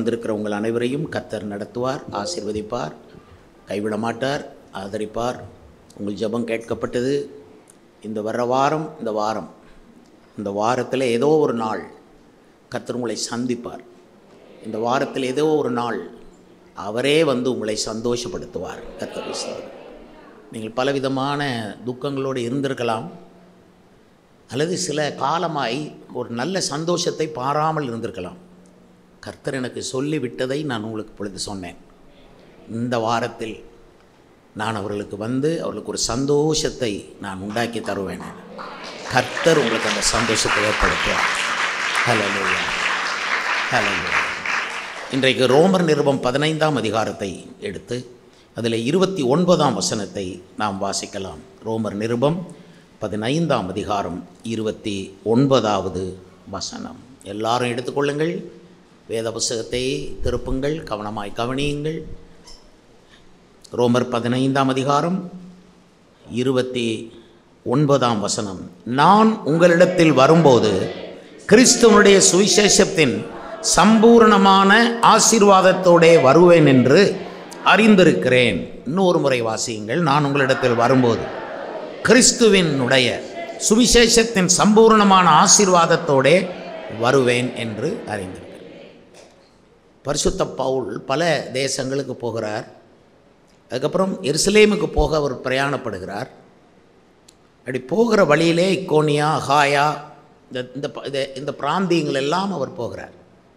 வந்திருக்கிற உங்கள் அனைவரையும் கத்தர் நடத்துவார் ஆசீர்வதிப்பார் கைவிட மாட்டார் ஆதரிப்பார் உங்கள் ஜெபம் கேட்கப்பட்டது இந்த வர்ற வாரம் இந்த வாரம் இந்த வாரத்தில் ஏதோ ஒரு நாள் கத்தர் உங்களை சந்திப்பார் இந்த வாரத்தில் ஏதோ ஒரு நாள் அவரே வந்து உங்களை சந்தோஷப்படுத்துவார் கத்தர் விசுவார் நீங்கள் பலவிதமான துக்கங்களோடு இருந்திருக்கலாம் அல்லது சில காலமாய் ஒரு நல்ல சந்தோஷத்தை பாராமல் இருந்திருக்கலாம் கர்த்தர் எனக்கு சொல்லி விட்டதை நான் உங்களுக்கு பொழுது சொன்னேன் இந்த வாரத்தில் நான் அவர்களுக்கு வந்து அவர்களுக்கு ஒரு சந்தோஷத்தை நான் உண்டாக்கி தருவேன் கர்த்தர் உங்களுக்கு அந்த சந்தோஷத்தை ஏற்படுத்துவார் ஹலோ ஹலோ இன்றைக்கு ரோமர் நிருபம் பதினைந்தாம் அதிகாரத்தை எடுத்து அதில் இருபத்தி ஒன்பதாம் வசனத்தை நாம் வாசிக்கலாம் ரோமர் நிருபம் பதினைந்தாம் அதிகாரம் இருபத்தி ஒன்பதாவது வசனம் எல்லாரும் எடுத்துக்கொள்ளுங்கள் வேத புஸ்தகத்தை திருப்புங்கள் கவனமாய் கவனியுங்கள் ரோமர் பதினைந்தாம் அதிகாரம் இருபத்தி ஒன்பதாம் வசனம் நான் உங்களிடத்தில் வரும்போது கிறிஸ்துவனுடைய சுவிசேஷத்தின் சம்பூரணமான ஆசீர்வாதத்தோடே வருவேன் என்று அறிந்திருக்கிறேன் இன்னொரு முறை வாசியுங்கள் நான் உங்களிடத்தில் வரும்போது கிறிஸ்துவினுடைய சுவிசேஷத்தின் சம்பூர்ணமான ஆசீர்வாதத்தோடே வருவேன் என்று அறிந்திருக்கிறேன் பரிசுத்த பவுல் பல தேசங்களுக்கு போகிறார் அதுக்கப்புறம் எருசலேமுக்கு போக அவர் பிரயாணப்படுகிறார் அப்படி போகிற வழியிலே இக்கோனியா ஹாயா இந்த இந்த ப- இந்த இந்த பிராந்தியங்கள் எல்லாம் அவர் போகிறார்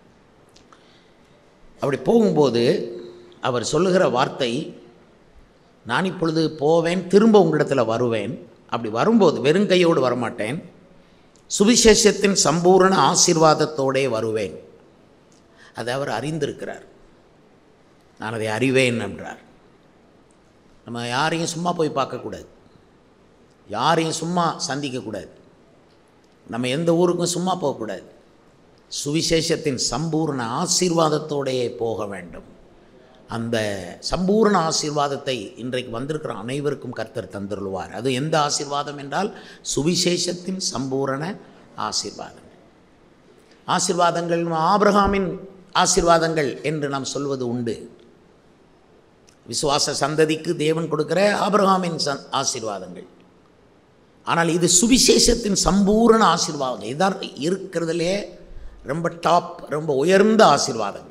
அப்படி போகும்போது அவர் சொல்லுகிற வார்த்தை நான் இப்பொழுது போவேன் திரும்ப உங்களிடத்தில் வருவேன் அப்படி வரும்போது வெறுங்கையோடு வரமாட்டேன் சுவிசேஷத்தின் சம்பூரண ஆசீர்வாதத்தோடே வருவேன் அதை அவர் அறிந்திருக்கிறார் நான் அதை அறிவேன் என்றார் நம்ம யாரையும் சும்மா போய் பார்க்கக்கூடாது யாரையும் சும்மா சந்திக்கக்கூடாது நம்ம எந்த ஊருக்கும் சும்மா போகக்கூடாது சுவிசேஷத்தின் சம்பூர்ண ஆசீர்வாதத்தோடையே போக வேண்டும் அந்த சம்பூர்ண ஆசீர்வாதத்தை இன்றைக்கு வந்திருக்கிற அனைவருக்கும் கர்த்தர் தந்துருள்வார் அது எந்த ஆசீர்வாதம் என்றால் சுவிசேஷத்தின் சம்பூரண ஆசீர்வாதம் ஆசீர்வாதங்கள் ஆபிரகாமின் ஆசீர்வாதங்கள் என்று நாம் சொல்வது உண்டு விசுவாச சந்ததிக்கு தேவன் கொடுக்கிற ஆபிரகாமின் சந் ஆசீர்வாதங்கள் ஆனால் இது சுவிசேஷத்தின் சம்பூரண ஆசீர்வாதங்கள் இதான் இருக்கிறதுலே ரொம்ப டாப் ரொம்ப உயர்ந்த ஆசீர்வாதங்கள்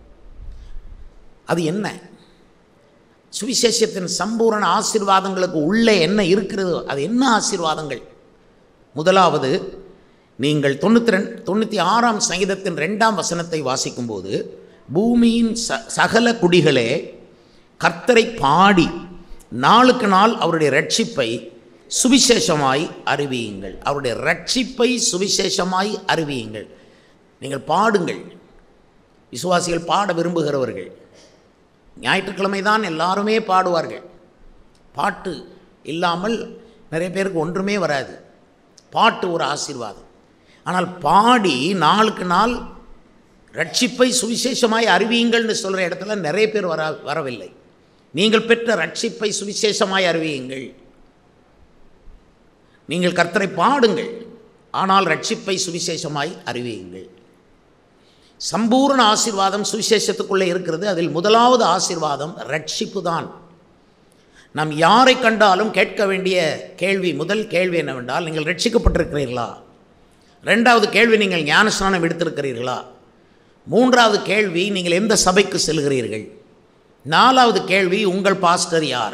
அது என்ன சுவிசேஷத்தின் சம்பூரண ஆசீர்வாதங்களுக்கு உள்ளே என்ன இருக்கிறது அது என்ன ஆசீர்வாதங்கள் முதலாவது நீங்கள் தொண்ணூற்றி ரெண்டு தொண்ணூற்றி ஆறாம் சங்கீதத்தின் ரெண்டாம் வசனத்தை வாசிக்கும்போது பூமியின் ச சகல குடிகளே கர்த்தரை பாடி நாளுக்கு நாள் அவருடைய ரட்சிப்பை சுவிசேஷமாய் அறிவியுங்கள் அவருடைய ரட்சிப்பை சுவிசேஷமாய் அறிவியுங்கள் நீங்கள் பாடுங்கள் விசுவாசிகள் பாட விரும்புகிறவர்கள் ஞாயிற்றுக்கிழமை தான் எல்லாருமே பாடுவார்கள் பாட்டு இல்லாமல் நிறைய பேருக்கு ஒன்றுமே வராது பாட்டு ஒரு ஆசீர்வாதம் ஆனால் பாடி நாளுக்கு நாள் ரட்சிப்பை சுவிசேஷமாய் அறிவியுங்கள்னு சொல்கிற இடத்துல நிறைய பேர் வர வரவில்லை நீங்கள் பெற்ற ரட்சிப்பை சுவிசேஷமாய் அறிவியுங்கள் நீங்கள் கர்த்தரை பாடுங்கள் ஆனால் ரட்சிப்பை சுவிசேஷமாய் அறிவியுங்கள் சம்பூர்ண ஆசீர்வாதம் சுவிசேஷத்துக்குள்ளே இருக்கிறது அதில் முதலாவது ஆசீர்வாதம் ரட்சிப்பு தான் நாம் யாரை கண்டாலும் கேட்க வேண்டிய கேள்வி முதல் கேள்வி என்னவென்றால் நீங்கள் ரட்சிக்கப்பட்டிருக்கிறீர்களா ரெண்டாவது கேள்வி நீங்கள் ஞானஸ்நானம் எடுத்திருக்கிறீர்களா மூன்றாவது கேள்வி நீங்கள் எந்த சபைக்கு செல்கிறீர்கள் நாலாவது கேள்வி உங்கள் பாஸ்டர் யார்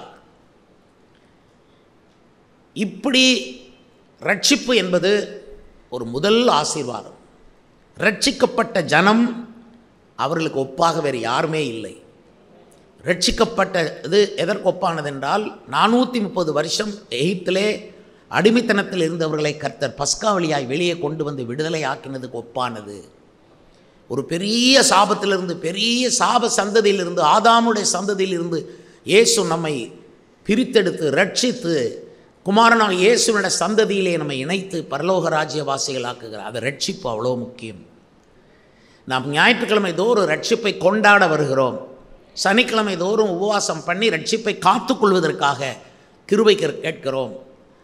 இப்படி ரட்சிப்பு என்பது ஒரு முதல் ஆசீர்வாதம் ரட்சிக்கப்பட்ட ஜனம் அவர்களுக்கு ஒப்பாக வேறு யாருமே இல்லை ரட்சிக்கப்பட்ட இது எதற்கு ஒப்பானதென்றால் நானூற்றி முப்பது வருஷம் எகிப்திலே அடிமைத்தனத்தில் இருந்தவர்களை கர்த்தர் பஸ்காவளியாய் வெளியே கொண்டு வந்து விடுதலை ஆக்கினதுக்கு ஒப்பானது ஒரு பெரிய சாபத்திலிருந்து பெரிய சாப சந்ததியிலிருந்து ஆதாமுடைய சந்ததியிலிருந்து இயேசு நம்மை பிரித்தெடுத்து ரட்சித்து குமாரனாக இயேசுவின சந்ததியிலே நம்மை இணைத்து பரலோக ராஜ்யவாசிகள் ஆக்குகிறார் அது ரட்சிப்பு அவ்வளோ முக்கியம் நாம் ஞாயிற்றுக்கிழமை தோறும் ரட்சிப்பை கொண்டாட வருகிறோம் சனிக்கிழமை தோறும் உபவாசம் பண்ணி ரட்சிப்பை காத்துக்கொள்வதற்காக கிருபை கேற்- கேட்கிறோம்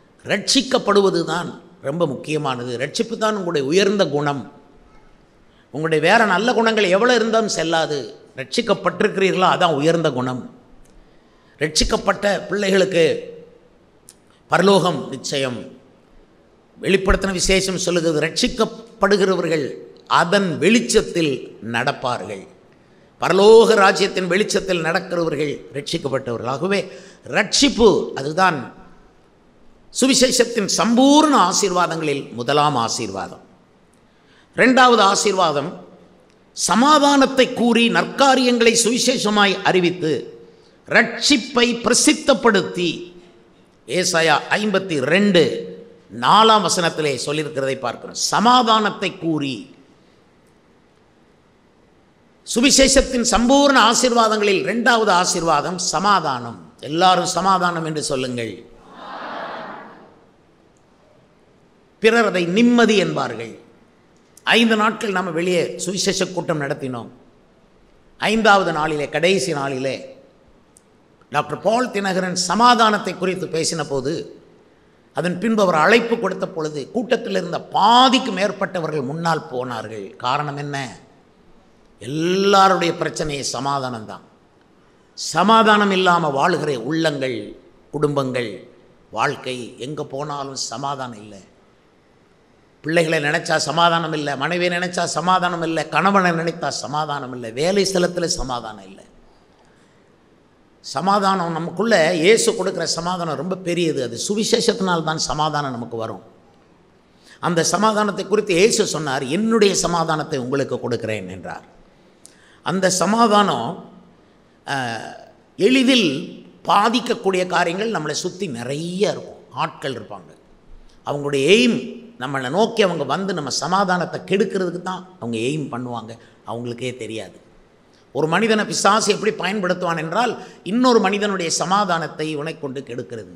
ரட்சிக்கப்படுவது தான் ரொம்ப முக்கியமானது ரட்சிப்பு தான் உங்களுடைய உயர்ந்த குணம் உங்களுடைய வேற நல்ல குணங்கள் எவ்வளோ இருந்தாலும் செல்லாது ரட்சிக்கப்பட்டிருக்கிறீர்களோ அதான் உயர்ந்த குணம் ரட்சிக்கப்பட்ட பிள்ளைகளுக்கு பரலோகம் நிச்சயம் வெளிப்படுத்தின விசேஷம் சொல்லுகிறது ரட்சிக்கப்படுகிறவர்கள் அதன் வெளிச்சத்தில் நடப்பார்கள் பரலோக ராஜ்யத்தின் வெளிச்சத்தில் நடக்கிறவர்கள் ரட்சிக்கப்பட்டவர்கள் ஆகவே ரட்சிப்பு அதுதான் சுவிசேஷத்தின் சம்பூர்ண ஆசீர்வாதங்களில் முதலாம் ஆசீர்வாதம் ரெண்டாவது ஆசீர்வாதம் சமாதானத்தை கூறி நற்காரியங்களை சுவிசேஷமாய் அறிவித்து ரட்சிப்பை பிரசித்தப்படுத்தி ஏசாயா ஐம்பத்தி ரெண்டு நாலாம் வசனத்திலே சொல்லியிருக்கிறதை பார்க்கிறோம் சமாதானத்தை கூறி சுவிசேஷத்தின் சம்பூர்ண ஆசீர்வாதங்களில் இரண்டாவது ஆசீர்வாதம் சமாதானம் எல்லாரும் சமாதானம் என்று சொல்லுங்கள் பிறர் அதை நிம்மதி என்பார்கள் ஐந்து நாட்கள் நம்ம வெளியே சுவிசேஷ கூட்டம் நடத்தினோம் ஐந்தாவது நாளிலே கடைசி நாளிலே டாக்டர் பால் தினகரன் சமாதானத்தை குறித்து பேசின போது அதன் பின்பு அவர் அழைப்பு கொடுத்த பொழுது கூட்டத்தில் இருந்த பாதிக்கு மேற்பட்டவர்கள் முன்னால் போனார்கள் காரணம் என்ன எல்லாருடைய பிரச்சனையை சமாதானம் தான் சமாதானம் இல்லாமல் வாழுகிற உள்ளங்கள் குடும்பங்கள் வாழ்க்கை எங்கே போனாலும் சமாதானம் இல்லை பிள்ளைகளை நினச்சா சமாதானம் இல்லை மனைவியை நினச்சா சமாதானம் இல்லை கணவனை நினைத்தா சமாதானம் இல்லை வேலை ஸ்தலத்தில் சமாதானம் இல்லை சமாதானம் நமக்குள்ளே இயேசு கொடுக்குற சமாதானம் ரொம்ப பெரியது அது சுவிசேஷத்தினால் தான் சமாதானம் நமக்கு வரும் அந்த சமாதானத்தை குறித்து இயேசு சொன்னார் என்னுடைய சமாதானத்தை உங்களுக்கு கொடுக்கிறேன் என்றார் அந்த சமாதானம் அஹ், எளிதில் பாதிக்கக்கூடிய காரியங்கள் நம்மளை சுற்றி நிறைய இருக்கும் ஆட்கள் இருப்பாங்க அவங்களுடைய எய்ம் நம்மளை நோக்கி அவங்க வந்து நம்ம சமாதானத்தை கெடுக்கிறதுக்கு தான் அவங்க எய்ம் பண்ணுவாங்க அவங்களுக்கே தெரியாது ஒரு மனிதனை பிசாசு எப்படி பயன்படுத்துவான் என்றால் இன்னொரு மனிதனுடைய சமாதானத்தை உனை கொண்டு கெடுக்கிறது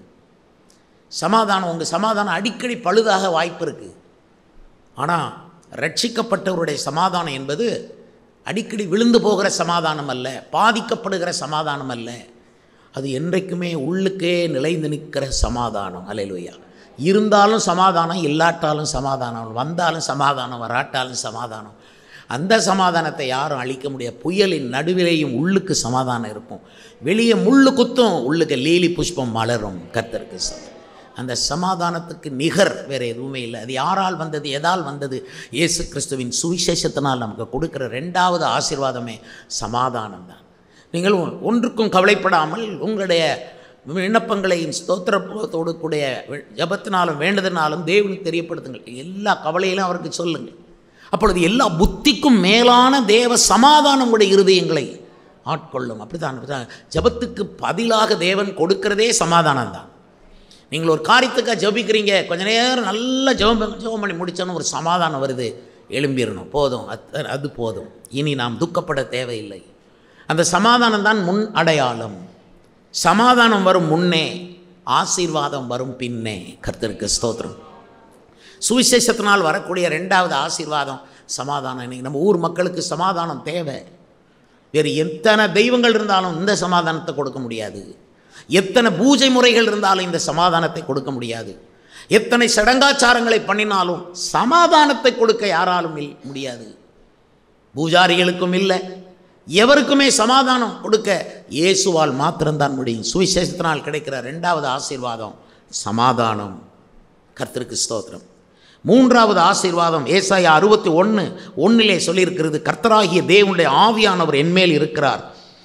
சமாதானம் உங்கள் சமாதானம் அடிக்கடி பழுதாக வாய்ப்பு இருக்குது ஆனால் ரட்சிக்கப்பட்டவருடைய சமாதானம் என்பது அடிக்கடி விழுந்து போகிற சமாதானம் அல்ல பாதிக்கப்படுகிற சமாதானம் அல்ல அது என்றைக்குமே உள்ளுக்கே நிலைந்து நிற்கிற சமாதானம் அலையிலுயா இருந்தாலும் சமாதானம் இல்லாட்டாலும் சமாதானம் வந்தாலும் சமாதானம் வராட்டாலும் சமாதானம் அந்த சமாதானத்தை யாரும் அழிக்க முடியாது புயலின் நடுவிலேயும் உள்ளுக்கு சமாதானம் இருக்கும் வெளியே முள்ளு குத்தும் உள்ளுக்கு லீலி புஷ்பம் மலரும் கர்த்தருக்கு சமம் அந்த சமாதானத்துக்கு நிகர் வேறு எதுவுமே இல்லை அது யாரால் வந்தது எதால் வந்தது இயேசு கிறிஸ்துவின் சுவிசேஷத்தினால் நமக்கு கொடுக்குற ரெண்டாவது ஆசீர்வாதமே சமாதானம் தான் நீங்கள் ஒன்றுக்கும் கவலைப்படாமல் உங்களுடைய விண்ணப்பங்களையும் ஸ்தோத்திரத்தோடு கூடிய ஜபத்தினாலும் வேண்டதினாலும் தேவனுக்கு தெரியப்படுத்துங்கள் எல்லா கவலையிலும் அவருக்கு சொல்லுங்கள் அப்பொழுது எல்லா புத்திக்கும் மேலான தேவ சமாதானம் உடைய இருதயங்களை ஆட்கொள்ளும் அப்படிதான் அப்படிதான் ஜபத்துக்கு பதிலாக தேவன் கொடுக்கிறதே சமாதானம் தான் நீங்கள் ஒரு காரியத்துக்காக ஜெபிக்கிறீங்க கொஞ்ச நேரம் நல்லா ஜெபம் ஜெபம் பண்ணி முடிச்சோன்னு ஒரு சமாதானம் வருது எழும்பிடணும் போதும் அது அது போதும் இனி நாம் துக்கப்பட தேவையில்லை அந்த சமாதானம் தான் முன் அடையாளம் சமாதானம் வரும் முன்னே ஆசீர்வாதம் வரும் பின்னே கர்த்தருக்கு ஸ்தோத்திரம் சுவிசேஷத்தினால் வரக்கூடிய ரெண்டாவது ஆசீர்வாதம் சமாதானம் இன்னைக்கு நம்ம ஊர் மக்களுக்கு சமாதானம் தேவை வேறு எத்தனை தெய்வங்கள் இருந்தாலும் இந்த சமாதானத்தை கொடுக்க முடியாது எத்தனை பூஜை முறைகள் இருந்தாலும் இந்த சமாதானத்தை கொடுக்க முடியாது எத்தனை சடங்காச்சாரங்களை பண்ணினாலும் சமாதானத்தை கொடுக்க யாராலும் இல் முடியாது பூஜாரிகளுக்கும் இல்லை எவருக்குமே சமாதானம் கொடுக்க இயேசுவால் மாத்திரம்தான் முடியும் சுவிசேஷத்தினால் கிடைக்கிற ரெண்டாவது ஆசீர்வாதம் சமாதானம் கர்த்தருக்கு ஸ்தோத்திரம் மூன்றாவது ஆசீர்வாதம் ஏசாயா அறுபத்தி ஒன்று ஒன்றிலே சொல்லியிருக்கிறது கர்த்தராகிய தேவனுடைய ஆவியானவர் என்மேல் இருக்கிறார்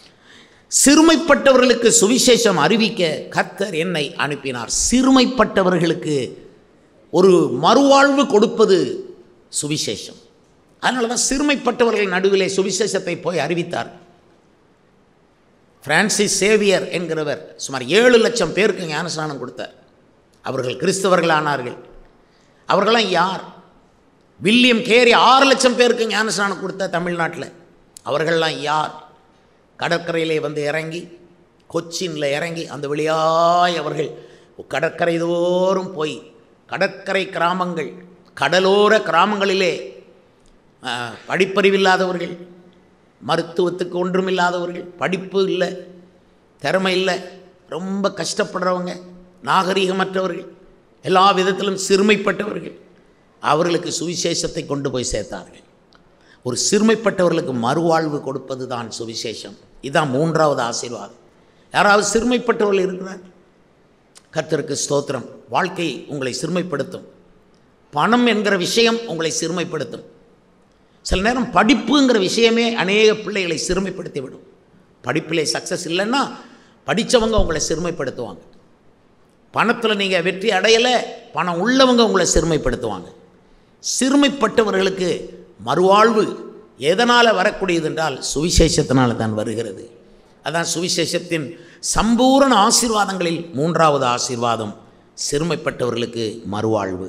சிறுமைப்பட்டவர்களுக்கு சுவிசேஷம் அறிவிக்க கர்த்தர் என்னை அனுப்பினார் சிறுமைப்பட்டவர்களுக்கு ஒரு மறுவாழ்வு கொடுப்பது சுவிசேஷம் அதனால தான் சிறுமைப்பட்டவர்கள் நடுவிலே சுவிசேஷத்தை போய் அறிவித்தார் பிரான்சிஸ் சேவியர் என்கிறவர் சுமார் ஏழு லட்சம் பேருக்கு ஞானஸ்நானம் கொடுத்தார் அவர்கள் கிறிஸ்தவர்களானார்கள் அவர்களாம் யார் வில்லியம் கேரி ஆறு லட்சம் பேருக்கு ஞானஸ்நானம் கொடுத்த தமிழ்நாட்டில் அவர்கள்லாம் யார் கடற்கரையிலே வந்து இறங்கி கொச்சினில் இறங்கி அந்த வழியாய் அவர்கள் கடற்கரை தோறும் போய் கடற்கரை கிராமங்கள் கடலோர கிராமங்களிலே ஆஹ், படிப்பறிவில்லாதவர்கள் மருத்துவத்துக்கு ஒன்றுமில்லாதவர்கள் படிப்பு இல்லை திறமை இல்லை ரொம்ப கஷ்டப்படுறவங்க நாகரீகமற்றவர்கள் எல்லா விதத்திலும் சிறுமைப்பட்டவர்கள் அவர்களுக்கு சுவிசேஷத்தை கொண்டு போய் சேர்த்தார்கள் ஒரு சிறுமைப்பட்டவர்களுக்கு மறுவாழ்வு கொடுப்பது தான் சுவிசேஷம் இதுதான் மூன்றாவது ஆசீர்வாதம் யாராவது சிறுமைப்பட்டவர்கள் இருக்கிறார் கர்த்தருக்கு ஸ்தோத்திரம் வாழ்க்கை உங்களை சிறுமைப்படுத்தும் பணம் என்கிற விஷயம் உங்களை சிறுமைப்படுத்தும் சில நேரம் படிப்புங்கிற விஷயமே அநேக பிள்ளைகளை சிறுமைப்படுத்தி விடும் படிப்பிலே சக்ஸஸ் இல்லைன்னா படித்தவங்க உங்களை சிறுமைப்படுத்துவாங்க பணத்தில் நீங்கள் வெற்றி அடையலை பணம் உள்ளவங்க உங்களை சிறுமைப்படுத்துவாங்க சிறுமைப்பட்டவர்களுக்கு மறுவாழ்வு எதனால் வரக்கூடியது என்றால் சுவிசேஷத்தினால் தான் வருகிறது அதான் சுவிசேஷத்தின் சம்பூரண ஆசீர்வாதங்களில் மூன்றாவது ஆசீர்வாதம் சிறுமைப்பட்டவர்களுக்கு மறுவாழ்வு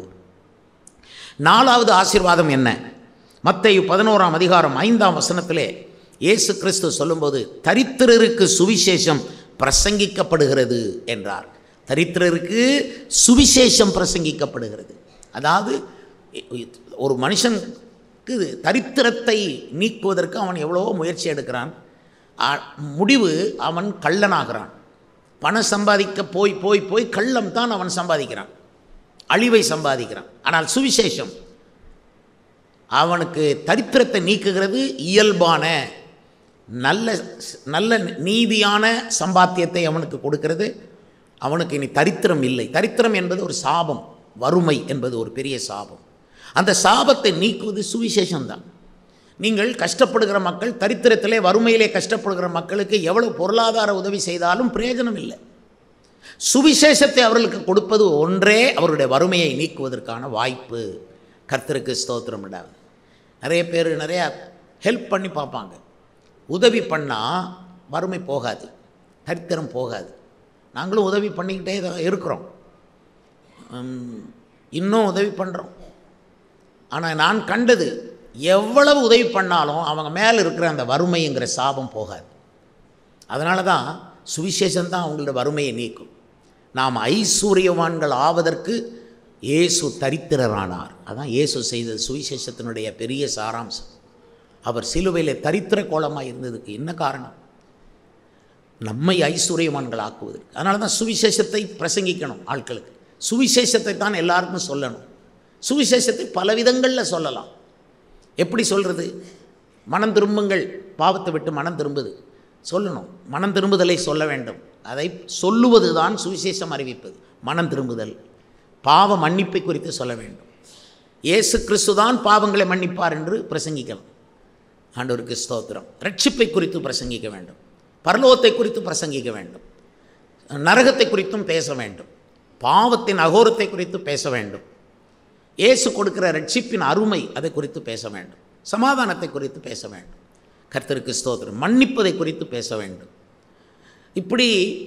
நாலாவது ஆசீர்வாதம் என்ன மத்தேயு பதினோராம் அதிகாரம் ஐந்தாம் வசனத்திலே இயேசு கிறிஸ்து சொல்லும்போது தரித்திரருக்கு சுவிசேஷம் பிரசங்கிக்கப்படுகிறது என்றார் தரித்திரருக்கு சுவிசேஷம் பிரசங்கிக்கப்படுகிறது அதாவது ஒரு மனுஷனுக்கு தரித்திரத்தை நீக்குவதற்கு அவன் எவ்வளவோ முயற்சி எடுக்கிறான் ஆ- முடிவு அவன் கள்ளனாகிறான் பணம் சம்பாதிக்க போய் போய் போய் கள்ளம் தான் அவன் சம்பாதிக்கிறான் அழிவை சம்பாதிக்கிறான் ஆனால் சுவிசேஷம் அவனுக்கு தரித்திரத்தை நீக்குகிறது இயல்பான நல்ல நல்ல நீதியான சம்பாத்தியத்தை அவனுக்கு கொடுக்கிறது அவனுக்கு இனி தரித்திரம் இல்லை தரித்திரம் என்பது ஒரு சாபம் வறுமை என்பது ஒரு பெரிய சாபம் அந்த சாபத்தை நீக்குவது சுவிசேஷம்தான் நீங்கள் கஷ்டப்படுகிற மக்கள் தரித்திரத்திலே வறுமையிலே கஷ்டப்படுகிற மக்களுக்கு எவ்வளவு பொருளாதார உதவி செய்தாலும் பிரயோஜனம் இல்லை சுவிசேஷத்தை அவர்களுக்கு கொடுப்பது ஒன்றே அவருடைய வறுமையை நீக்குவதற்கான வாய்ப்பு கர்த்தருக்கு ஸ்தோத்திரம் விடாது நிறைய பேர் நிறையா ஹெல்ப் பண்ணி பார்ப்பாங்க உதவி பண்ணால் வறுமை போகாது தரித்திரம் போகாது நாங்களும் உதவி பண்ணிக்கிட்டே தான் இருக்கிறோம் உம், இன்னும் உதவி பண்ணுறோம் ஆனால் நான் கண்டது எவ்வளவு உதவி பண்ணாலும் அவங்க மேலே இருக்கிற அந்த வறுமைங்கிற சாபம் போகாது அதனால தான் சுவிசேஷம் தான் அவங்களோட வறுமையை நீக்கும் நாம் ஐஸ்வர்யவான்கள் ஆவதற்கு இயேசு தரித்திரரானார் அதான் இயேசு செய்தது சுவிசேஷத்தினுடைய பெரிய சாராம்சம் அவர் சிலுவையில் தரித்திர கோலமாக இருந்ததுக்கு என்ன காரணம் நம்மை ஐஸ்வர்யவான்கள் ஆக்குவதற்கு அதனால தான் சுவிசேஷத்தை பிரசங்கிக்கணும் ஆட்களுக்கு சுவிசேஷத்தை தான் எல்லாருக்கும் சொல்லணும் சுவிசேஷத்தை பல விதங்களில் சொல்லலாம் எப்படி சொல்கிறது மனம் திரும்புங்கள் பாவத்தை விட்டு மனம் திரும்புது சொல்லணும் மனம் திரும்புதலை சொல்ல வேண்டும் அதை சொல்லுவது தான் சுவிசேஷம் அறிவிப்பது மனம் திரும்புதல் பாவ மன்னிப்பை குறித்து சொல்ல வேண்டும் இயேசு கிறிஸ்து தான் பாவங்களை மன்னிப்பார் என்று பிரசங்கிக்கலாம் ஆண்டவருக்கு ஸ்தோத்திரம் ரட்சிப்பை குறித்து பிரசங்கிக்க வேண்டும் பரலோகத்தை குறித்து பிரசங்கிக்க வேண்டும் நரகத்தை குறித்தும் பேச வேண்டும் பாவத்தின் அகோரத்தை குறித்து பேச வேண்டும் இயேசு கொடுக்கிற ரட்சிப்பின் அருமை அதை குறித்து பேச வேண்டும் சமாதானத்தை குறித்து பேச வேண்டும் கர்த்தருக்கு ஸ்தோத்திரம் மன்னிப்பதை குறித்து பேச வேண்டும் இப்படி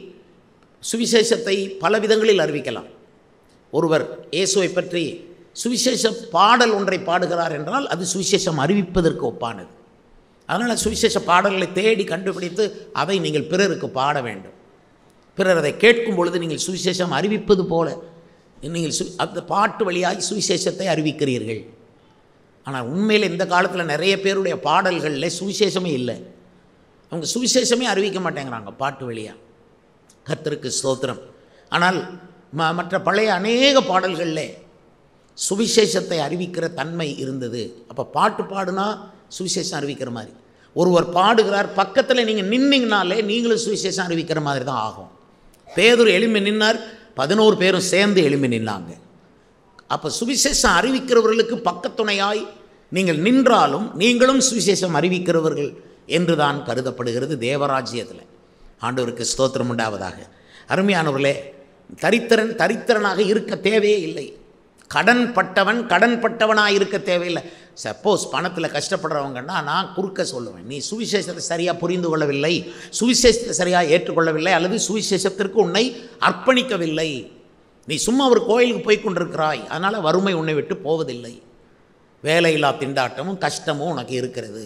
சுவிசேஷத்தை பல விதங்களில் அறிவிக்கலாம் ஒருவர் இயேசுவை பற்றி சுவிசேஷ பாடல் ஒன்றை பாடுகிறார் என்றால் அது சுவிசேஷம் அறிவிப்பதற்கு ஒப்பானது அதனால் சுவிசேஷ பாடல்களை தேடி கண்டுபிடித்து அதை நீங்கள் பிறருக்கு பாட வேண்டும் பிறர் அதை கேட்கும் பொழுது நீங்கள் சுவிசேஷம் அறிவிப்பது போல நீங்கள் சு அந்த பாட்டு வழியாய் சுவிசேஷத்தை அறிவிக்கிறீர்கள் ஆனால் உண்மையில் இந்த காலத்தில் நிறைய பேருடைய பாடல்களில் சுவிசேஷமே இல்லை அவங்க சுவிசேஷமே அறிவிக்க மாட்டேங்கிறாங்க பாட்டு வழியாக கர்த்தருக்கு ஸ்தோத்திரம் ஆனால் ம மற்ற பழைய அநேக பாடல்களில் சுவிசேஷத்தை அறிவிக்கிற தன்மை இருந்தது அப்போ பாட்டு பாடுனா சுவிசேஷம் அறிவிக்கிற மாதிரி ஒருவர் பாடுகிறார் பக்கத்தில் நீங்கள் நின்னீங்கனாலே நீங்களும் சுவிசேஷம் அறிவிக்கிற மாதிரி தான் ஆகும் பேதூர் எளிமை நின்னார் பதினோரு பேரும் சேர்ந்து எளிமை நின்னாங்க அப்போ சுவிசேஷம் அறிவிக்கிறவர்களுக்கு பக்கத்துணையாய் நீங்கள் நின்றாலும் நீங்களும் சுவிசேஷம் அறிவிக்கிறவர்கள் என்று தான் கருதப்படுகிறது தேவராஜ்யத்தில் ஆண்டவருக்கு ஸ்தோத்திரம் உண்டாவதாக அருமையானவர்களே தரித்திரன் தரித்திரனாக இருக்க தேவையே இல்லை கடன் பட்டவன் கடன் பட்டவனாக இருக்க தேவையில்லை சப்போஸ் பணத்தில் கஷ்டப்படுறவங்கன்னா நான் குறுக்க சொல்லுவேன் நீ சுவிசேஷத்தை சரியாக புரிந்து கொள்ளவில்லை சுவிசேஷத்தை சரியாக ஏற்றுக்கொள்ளவில்லை அல்லது சுவிசேஷத்திற்கு உன்னை அர்ப்பணிக்கவில்லை நீ சும்மா ஒரு கோயிலுக்கு போய் கொண்டிருக்கிறாய் அதனால் வறுமை உன்னை விட்டு போவதில்லை வேலையில்லா திண்டாட்டமும் கஷ்டமும் உனக்கு இருக்கிறது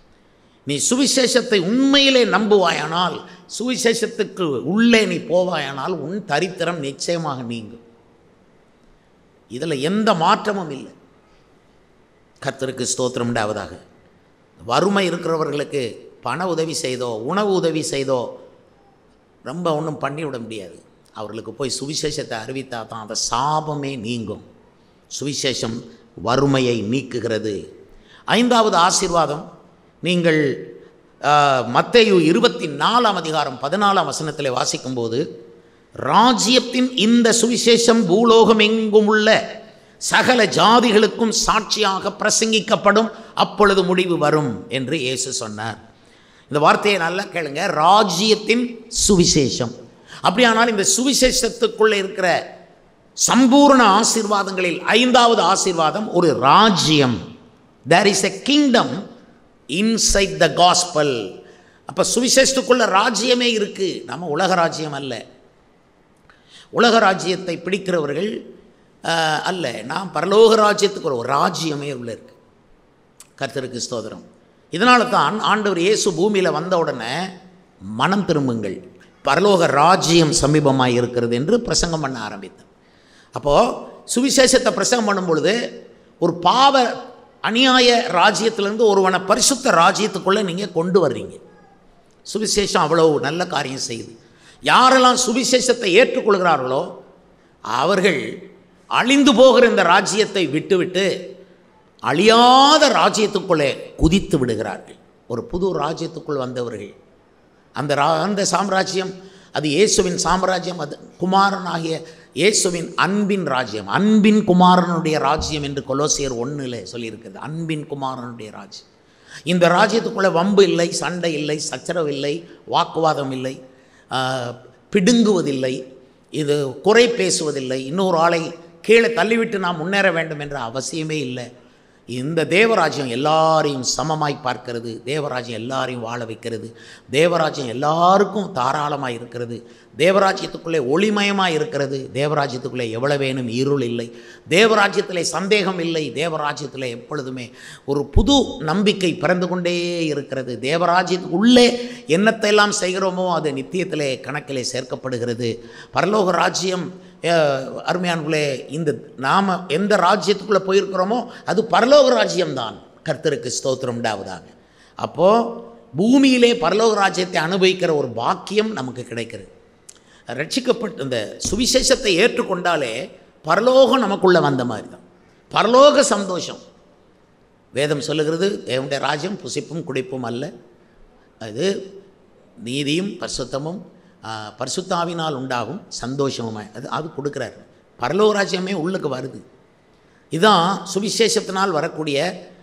நீ சுவிசேஷத்தை உண்மையிலே நம்புவாயானால் சுவிசேஷத்துக்கு உள்ளே நீ போவாயானால் உன் தரித்திரம் நிச்சயமாக நீங்கும் இதில் எந்த மாற்றமும் இல்லை கர்த்தருக்கு ஸ்தோத்திரம் உண்டாவதாக வறுமை இருக்கிறவர்களுக்கு பண உதவி செய்தோ உணவு உதவி செய்தோ ரொம்ப ஒன்றும் பண்ணிவிட முடியாது அவர்களுக்கு போய் சுவிசேஷத்தை அறிவித்தா தான் அந்த சாபமே நீங்கும் சுவிசேஷம் வறுமையை நீக்குகிறது ஐந்தாவது ஆசீர்வாதம் நீங்கள் மத்தேயு இருபத்தி நாலாம் அதிகாரம் பதினாலாம் வசனத்தில் வாசிக்கும்போது ராஜ்யத்தின் இந்த சுவிசேஷம் பூலோகம் எங்கும் உள்ள சகல ஜாதிகளுக்கும் சாட்சியாக பிரசங்கிக்கப்படும் அப்பொழுது முடிவு வரும் என்று இயேசு சொன்னார் இந்த வார்த்தையை நல்லா கேளுங்க ராஜ்யத்தின் சுவிசேஷம் அப்படியானால் இந்த சுவிசேஷத்துக்குள்ளே இருக்கிற சம்பூர்ண ஆசீர்வாதங்களில் ஐந்தாவது ஆசீர்வாதம் ஒரு ராஜ்யம் there is a kingdom inside the gospel அப்போ சுவிசேஷத்துக்குள்ள ராஜ்யமே இருக்குது நம்ம உலக ராஜ்யம் அல்ல உலக ராஜ்யத்தை பிடிக்கிறவர்கள் ஆஹ், அல்ல நாம் பரலோக ராஜ்யத்துக்கு ஒரு ராஜ்யமே உள்ள இருக்கு கர்த்தருக்கு ஸ்தோத்திரம் இதனால தான் ஆண்டவர் இயேசு பூமியில் வந்த உடனே மனம் திரும்புங்கள் பரலோக ராஜ்யம் சமீபமாக இருக்கிறது என்று பிரசங்கம் பண்ண ஆரம்பித்தார் அப்போது சுவிசேஷத்தை பிரசங்கம் பண்ணும் பொழுது ஒரு பாவ அநியாய ராஜ்யத்திலேருந்து ஒருவனை பரிசுத்த ராஜ்யத்துக்குள்ளே நீங்கள் கொண்டு வர்றீங்க சுவிசேஷம் அவ்வளோ நல்ல காரியம் செய்யுது யாரெல்லாம் சுவிசேஷத்தை ஏற்றுக்கொள்கிறார்களோ அவர்கள் அழிந்து போகிற இந்த ராஜ்யத்தை விட்டுவிட்டு அழியாத ராஜ்யத்துக்குள்ளே குதித்து விடுகிறார்கள் ஒரு புது ராஜ்யத்துக்குள் வந்தவர்கள் அந்த ரா அந்த சாம்ராஜ்யம் அது இயேசுவின் சாம்ராஜ்யம் அது குமாரனாகிய இயேசுவின் அன்பின் ராஜ்யம் அன்பின் குமாரனுடைய ராஜ்யம் என்று கொலோசியர் ஒன்றில் சொல்லியிருக்கிறது அன்பின் குமாரனுடைய ராஜ்யம் இந்த ராஜ்யத்துக்குள்ளே வம்பு இல்லை சண்டை இல்லை சச்சரவு இல்லை வாக்குவாதம் இல்லை ஆஹ், பிடுங்குவதில்லை இது குறை பேசுவதில்லை இன்னொரு ஆளை கீழே தள்ளிவிட்டு நாம் முன்னேற வேண்டும் என்ற அவசியமே இல்லை இந்த தேவராஜ்யம் எல்லாரையும் சமமாய் பார்க்கிறது தேவராஜ்யம் எல்லாரையும் வாழ வைக்கிறது தேவராஜ்யம் எல்லாருக்கும் தாராளமாக இருக்கிறது தேவராஜ்யத்துக்குள்ளே ஒளிமயமாக இருக்கிறது தேவராஜ்யத்துக்குள்ளே எவ்வளவு வேணும் இருள் இல்லை தேவராஜ்யத்திலே சந்தேகம் இல்லை தேவராஜ்யத்தில் எப்பொழுதுமே ஒரு புது நம்பிக்கை பிறந்து கொண்டே இருக்கிறது தேவராஜ்யத்துக்குள்ளே என்னத்தை எல்லாம் செய்கிறோமோ அது நித்தியத்திலே கணக்கிலே சேர்க்கப்படுகிறது பரலோக ராஜ்யம் அஹ், அருமையானவர்களே இந்த நாம் எந்த ராஜ்யத்துக்குள்ளே போயிருக்கிறோமோ அது பரலோக ராஜ்யம்தான் கர்த்தருக்கு ஸ்தோத்திரம் உண்டாவதாக அப்போது பூமியிலே பரலோக ராஜ்யத்தை அனுபவிக்கிற ஒரு பாக்கியம் நமக்கு கிடைக்கிறது ரட்சிக்கப்பட்ட இந்த சுவிசேஷத்தை ஏற்றுக்கொண்டாலே பரலோகம் நமக்குள்ளே வந்த மாதிரி தான் பரலோக சந்தோஷம் வேதம் சொல்லுகிறது தேவனுடைய ராஜ்யம் புசிப்பும் குடிப்பும் அல்ல அது நீதியும் பரிசுத்தமும் ஆ, பரிசுத்தாவினால் உண்டாகும் சந்தோஷமுமாய் அது அது கொடுக்குறாரு பரலோக ராஜ்யமே உள்ளுக்கு வருது இதுதான் சுவிசேஷத்தினால் வரக்கூடிய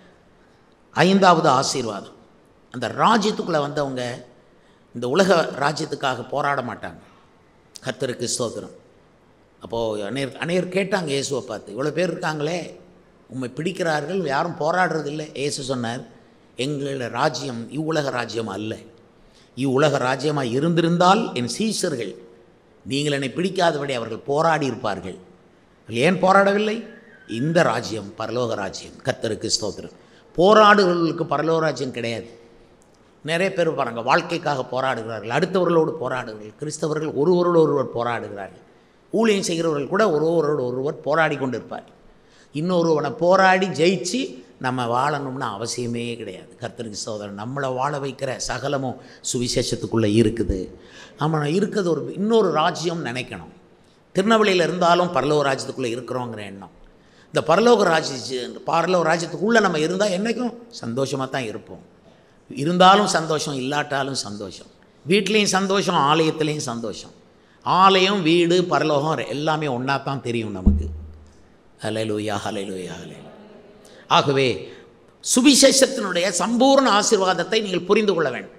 ஐந்தாவது ஆசீர்வாதம் அந்த ராஜ்யத்துக்குள்ளே வந்தவங்க இந்த உலக ராஜ்யத்துக்காக போராட மாட்டாங்க கர்த்தருக்கு ஸ்தோத்திரம் அப்போது அநேர் அநேர் கேட்டாங்க இயேசுவை பார்த்து இவ்வளோ பேர் இருக்காங்களே உம்மை பிடிக்கிறார்கள் யாரும் போராடுறது இல்லை இயேசு சொன்னார் எங்களோட ராஜ்யம் இவ்வுலக ராஜ்யம் அல்ல இவ்வுலக ராஜ்யமாக இருந்திருந்தால் என் சீசர்கள் நீங்கள் என்னை பிடிக்காதபடி அவர்கள் போராடி இருப்பார்கள் அவர்கள் ஏன் போராடவில்லை இந்த ராஜ்யம் பரலோக ராஜ்யம் கர்த்தருக்கு ஸ்தோத்திரம் போராடுகிறவர்களுக்கு பரலோக ராஜ்யம் கிடையாது நிறைய பேர் பாருங்க வாழ்க்கைக்காக போராடுகிறார்கள் அடுத்தவர்களோடு போராடுகிறார்கள் கிறிஸ்தவர்கள் ஒருவரோடு ஒருவர் போராடுகிறார்கள் ஊழியம் செய்கிறவர்கள் கூட ஒருவரோடு ஒருவர் போராடி கொண்டு இருப்பார் இன்னொருவனை போராடி ஜெயிச்சு நம்ம வாழணும்னு அவசியமே கிடையாது கர்த்தருக்கு சோதரன் நம்மளை வாழ வைக்கிற சகலமும் சுவிசேஷத்துக்குள்ளே இருக்குது நம்ம இருக்கிறது ஒரு இன்னொரு ராஜ்யம் நினைக்கணும் திருநெல்வேலியில் இருந்தாலும் பரலோக ராஜ்யத்துக்குள்ளே இருக்கிறோங்கிற எண்ணம் இந்த பரலோக ராஜ்ய பரலோக ராஜ்யத்துக்குள்ளே நம்ம இருந்தால் என்றைக்கும் சந்தோஷமாக தான் இருப்போம் இருந்தாலும் சந்தோஷம் இல்லாட்டாலும் சந்தோஷம் வீட்லேயும் சந்தோஷம் ஆலயத்துலேயும் சந்தோஷம் ஆலயம் வீடு பரலோகம் எல்லாமே ஒன்றா தான் தெரியும் நமக்கு ஹலைலூயா ஹலைலூயா ஹலை ஆகவே சுவிசேஷத்தினுடைய சம்பூர்ண ஆசீர்வாதத்தை நீங்கள் புரிந்து கொள்ள வேண்டும்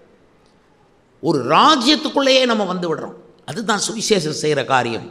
ஒரு ராஜ்யத்துக்குள்ளேயே நம்ம வந்து விடுறோம் அதுதான் சுவிசேஷம் செய்கிற காரியம்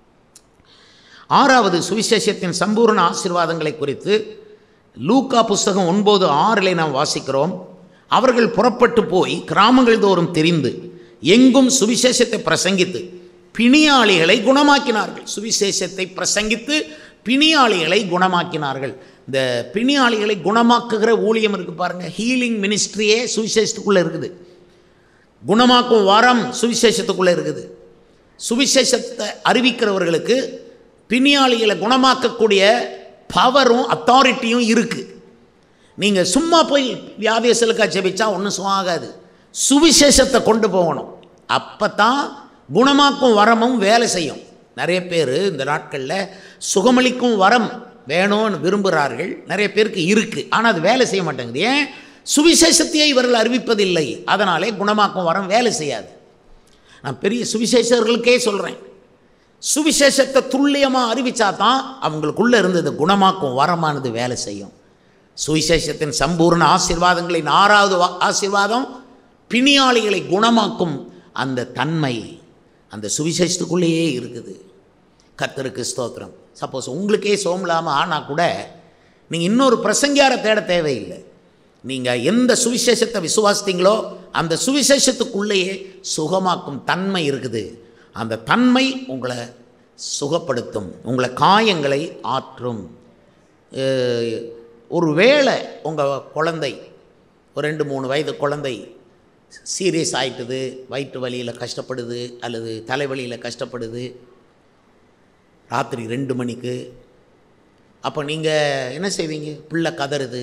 ஆறாவது சுவிசேஷத்தின் சம்பூர்ண ஆசீர்வாதங்களை குறித்து லூக்கா புஸ்தகம் ஒன்பது ஆறிலே நாம் வாசிக்கிறோம் அவர்கள் புறப்பட்டு போய் கிராமங்கள் தோறும் தெரிந்து எங்கும் சுவிசேஷத்தை பிரசங்கித்து பிணியாளிகளை குணமாக்கினார்கள் சுவிசேஷத்தை பிரசங்கித்து பிணியாளிகளை குணமாக்கினார்கள் இந்த பிணியாளிகளை குணமாக்குகிற ஊழியம் இருக்குது பாருங்கள் ஹீலிங் மினிஸ்ட்ரியே சுவிசேஷத்துக்குள்ளே இருக்குது குணமாக்கும் வரம் சுவிசேஷத்துக்குள்ளே இருக்குது சுவிசேஷத்தை அறிவிக்கிறவர்களுக்கு பிணியாளிகளை குணமாக்கக்கூடிய பவரும் அத்தாரிட்டியும் இருக்குது நீங்கள் சும்மா போய் வியாதியசலுக்கா ஜெபிச்சா ஒன்றும் சும்மாகாது சுவிசேஷத்தை கொண்டு போகணும் அப்போ தான் குணமாக்கும் வரமும் வேலை செய்யும் நிறைய பேர் இந்த நாட்களில் சுகமளிக்கும் வரம் வேணும்னு விரும்புகிறார்கள் நிறைய பேருக்கு இருக்குது ஆனால் அது வேலை செய்ய மாட்டேங்குது ஏன் சுவிசேஷத்தையே இவர்கள் அறிவிப்பதில்லை அதனாலே குணமாக்கும் வரம் வேலை செய்யாது நான் பெரிய சுவிசேஷர்களுக்கே சொல்கிறேன் சுவிசேஷத்தை துல்லியமாக அறிவிச்சா தான் அவங்களுக்குள்ளே இருந்தது குணமாக்கும் வரமானது வேலை செய்யும் சுவிசேஷத்தின் சம்பூர்ண ஆசீர்வாதங்களின் ஆறாவது வா- ஆசீர்வாதம் பிணியாளிகளை குணமாக்கும் அந்த தன்மை அந்த சுவிசேஷத்துக்குள்ளேயே இருக்குது கர்த்தருக்கு ஸ்தோத்திரம் சப்போஸ் உங்களுக்கே சோமலாமல் ஆனால் கூட நீங்கள் இன்னொரு பிரசங்கியாரை தேட தேவையில்லை நீங்கள் எந்த சுவிசேஷத்தை விசுவாசித்தீங்களோ அந்த சுவிசேஷத்துக்குள்ளேயே சுகமாக்கும் தன்மை இருக்குது அந்த தன்மை உங்களை சுகப்படுத்தும் உங்களை காயங்களை ஆற்றும் அஹ், ஒரு வேளை உங்கள் குழந்தை ஒரு ரெண்டு மூணு வயது குழந்தை சீரியஸ் ஆயிட்டுது வயிற்று வலியில் கஷ்டப்படுது அல்லது தலைவலியில் கஷ்டப்படுது ராத்திரி ரெண்டு மணிக்கு அப்போ நீங்கள் என்ன செய்வீங்க பிள்ளை கதறுது